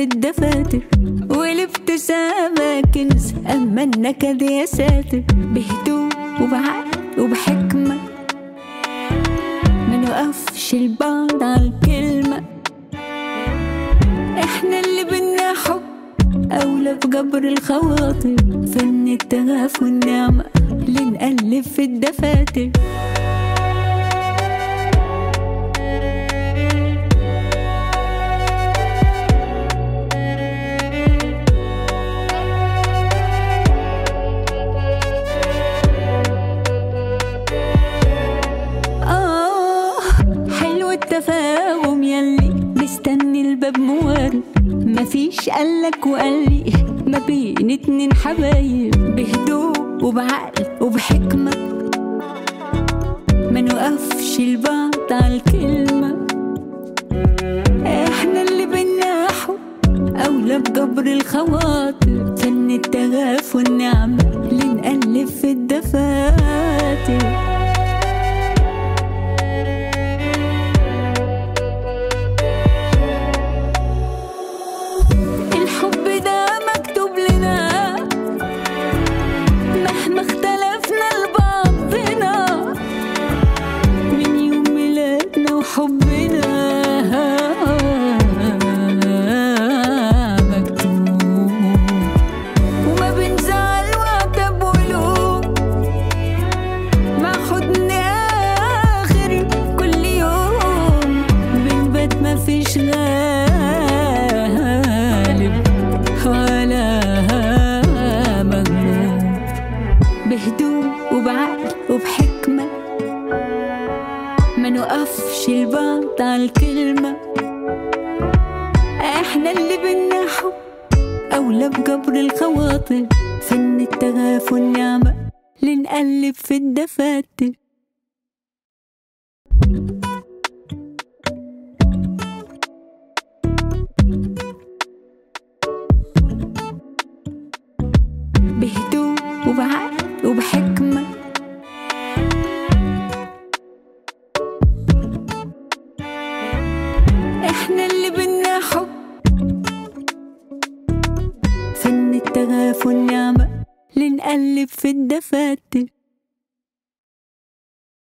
في الدفاتر والابتسامة كنز أما النكد يا ساتر بهدوء وبعقل وبحكمة ما نوقفش البعض على الكلمة احنا اللي بينا حب أولى بجبر الخواطر فن التغاف والنعمة اللي نقلب في الدفاتر آه حلو التفاهم يلي مستني الباب موارد مفيش قالك وقالي ما بين اتنين حبايب بهدوء وبعقل وبحكمة ما نوقفش البعض على الكلمة احنا اللي بينا حب أولى بجبر الخواطر فن التغاف والنعمة اللي نقلب في الدفاتر الحب ده مكتوب لنا مهما اختلفنا لبعضنا من يوم ميلادنا وحبنا مكتوب وما بنزعل وعتب وقلوب مع حضن آخر كل يوم بنبات مفيش غالب ولا مغلوب بهدوء وبعقل وبحكمة ما نوقفش البعض على الكلمة احنا اللي بينا حب أولى بجبر الخواطر فن التغاف والنعمة لنقلب في الدفاتر بهدوء وبعقل وبحكمة احنا اللي بينا حب فن التغاف والنعمة لنقلب في الدفاتر